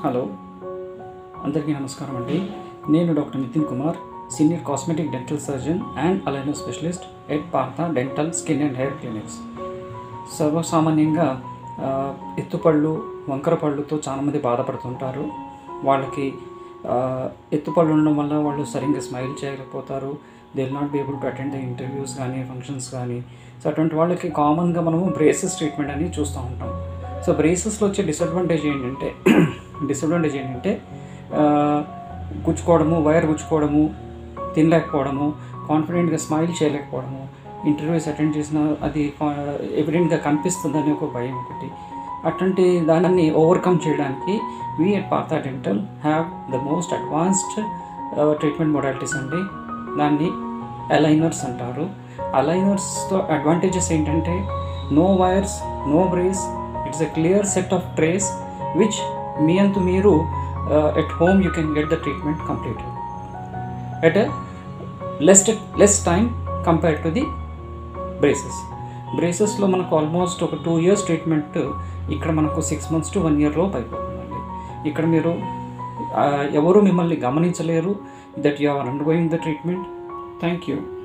hello అందరికీ నమస్కారం అండి నేను doctor Nitin Kumar senior cosmetic dental surgeon and aligner specialist at Partha dental skin and hair clinics సర్వసామాన్యంగా ఆ, ఎత్తుపళ్ళు వంకర పళ్ళుతో చాలామంది బాధపడుతుంటారు వాళ్ళకి ఆ, ఎత్తుపళ్ళు ఉండడం వల్ల వాళ్ళు సరిగ్గా స్మైల్ చేయలేకపోతారు they will not be able to attend the interviews కానీ ఫంక్షన్స్ కానీ సో అటువంటి వాళ్ళకి కామన్గా మనము బ్రేసెస్ ట్రీట్మెంట్ అని చూస్తూ ఉంటాం సో బ్రేసెస్లో వచ్చే డిసడ్వాంటేజ్ ఏంటంటే డిసడ్వాంటేజ్ ఏంటంటే ఆ, గుచ్చుకోవడము వైర్ గుచ్చుకోవడము తినలేకపోవడము కాన్ఫిడెంట్గా స్మైల్ చేయలేకపోవడము ఇంటర్వ్యూస్ అటెండ్ చేసిన అది ఎవిడెంట్గా కనిపిస్తుందని ఒక భయం ఒకటి అటువంటి దాన్ని ఓవర్కమ్ చేయడానికి we at Partha dental have the most advanced treatment modalities అండి దాన్ని అలైనర్స్ అంటారు అలైనర్స్తో అడ్వాంటేజెస్ ఏంటంటే no wires no brace it's a clear set of trays which మీ అంతు మీరు at home you can get the treatment complete at less less time compare to the braces బ్రేసెస్లో మనకు ఆల్మోస్ట్ ఒక టూ ఇయర్స్ ట్రీట్మెంట్ ఇక్కడ మనకు six months to one ఇయర్లో అయిపోతుందండి ఇక్కడ మీరు ఆ, ఎవరు మిమ్మల్ని గమనించలేరు that you are undergoing the treatment thank you